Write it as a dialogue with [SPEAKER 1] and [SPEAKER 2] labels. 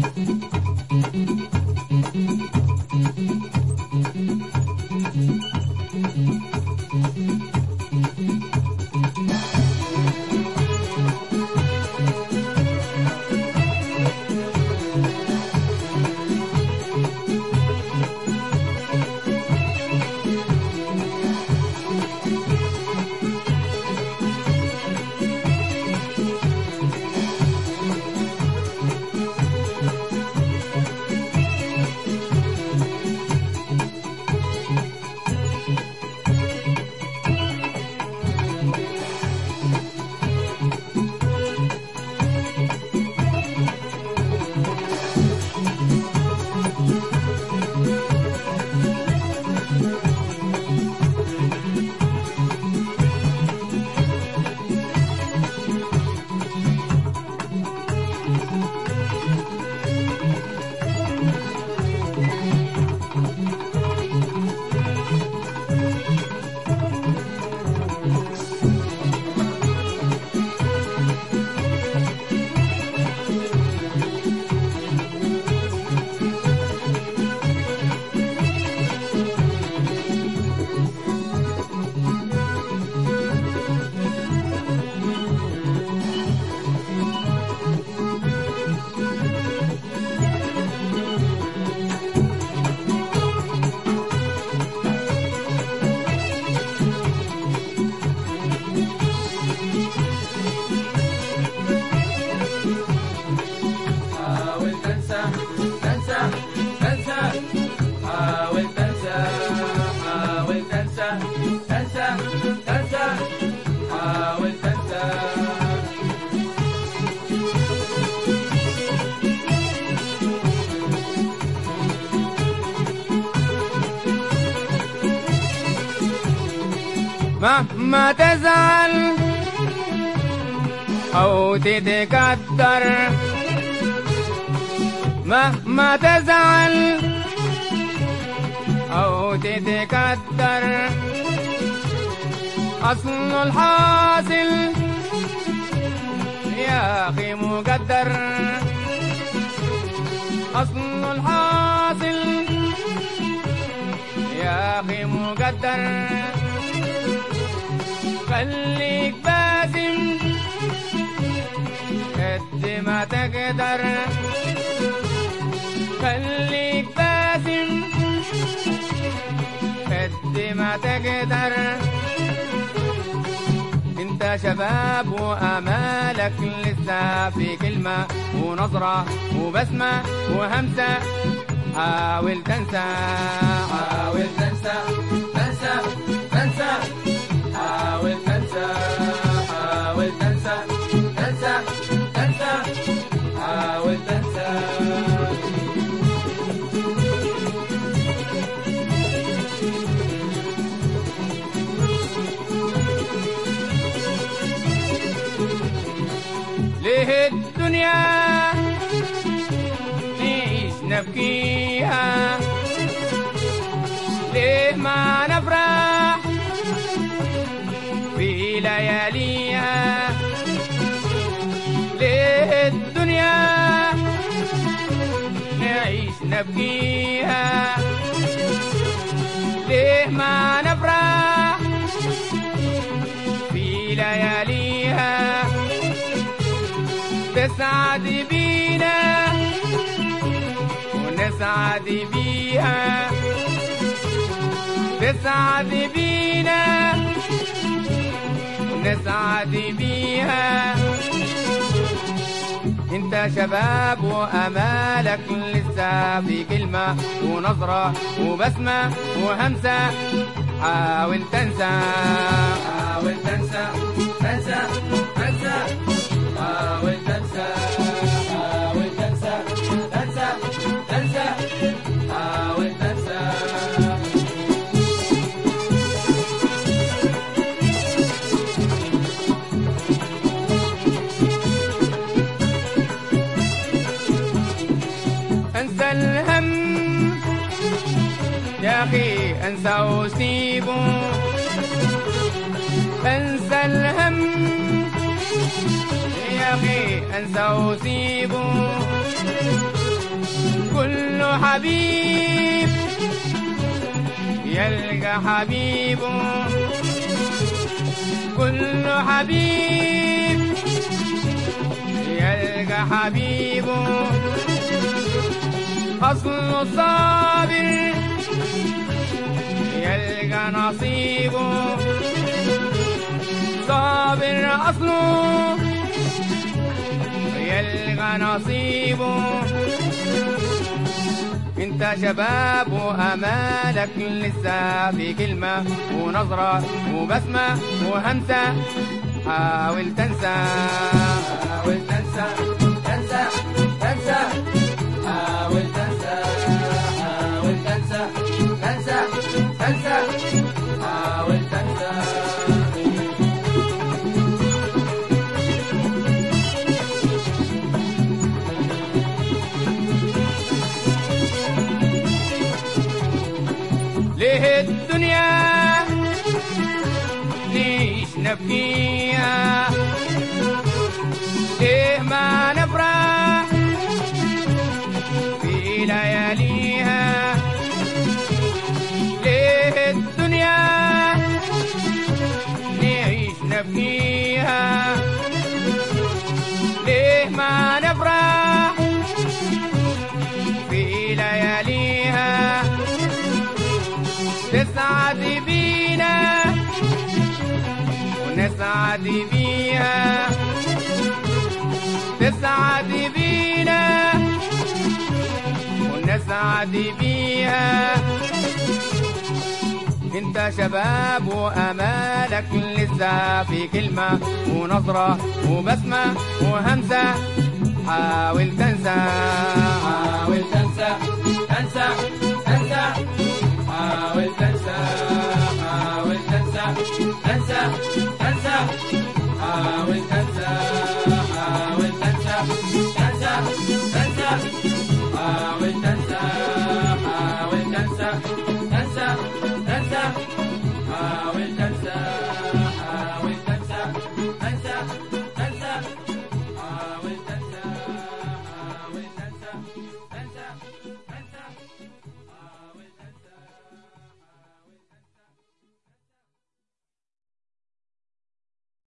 [SPEAKER 1] حاول تنسى تنسى تنسى حاول تنسى حاول تنسى تنسى تنسى حاول تنسى
[SPEAKER 2] مهما تزعل أو تتكدر مهما تزعل أو تتكدر أصل الحاصل يا أخي مقدر أصل الحاصل يا أخي مقدر خليك باسم قد ما تقدر خليك باسم قد ما تقدر انت شباب وامالك لسه في كلمة ونظرة وبسمة وهمسة حاول تنسى
[SPEAKER 1] حاول تنسى تنسى تنسى حاول تنسى حاول تنسى تنسى تنسى حاول تنسى
[SPEAKER 2] ليه الدنيا نعيش نبكيها ليه ما نفرح في لياليها ليه الدنيا نعيش نبكيها ليه ما نفرح في لياليها تسعد بينا ونسعد بيها تسعد بينا ونسعد بيها انت شباب وامالك لسه في كلمة ونظرة وبسمة وهمسة حاول تنسى
[SPEAKER 1] حاول تنسى تنسى تنسى حاول تنسى حاول تنسى تنسى تنسى حاول تنسى
[SPEAKER 2] انسى الهم يا اخي انسى وسيبه انسى الهم يا اخي انسى وسيبه كل حبيب يلقى حبيبه كل حبيب يلقى حبيبه أصل صابر يلقى نصيبه صابر أصله يلقى نصيبه انت شباب وامالك لسه في كلمة ونظرة وبسمة وهمسة حاول تنسى
[SPEAKER 1] حاول تنسى تنسى تنسى حاول تنسى حاول تنسى تنسى تنسى حاول تنسى
[SPEAKER 2] ليه الدنيا ليش نبكيها ليه ما نفرح في لياليها ليه الدنيا نعيش نبكيها ليه ما نفرح في لياليها تسعد بينا ونسعد بيها تسعد بينا ونسعد بيها انت شباب وامالك لسه في كلمة ونظرة وبسمة وهمسة حاول تنسى
[SPEAKER 1] حاول تنسى تنسى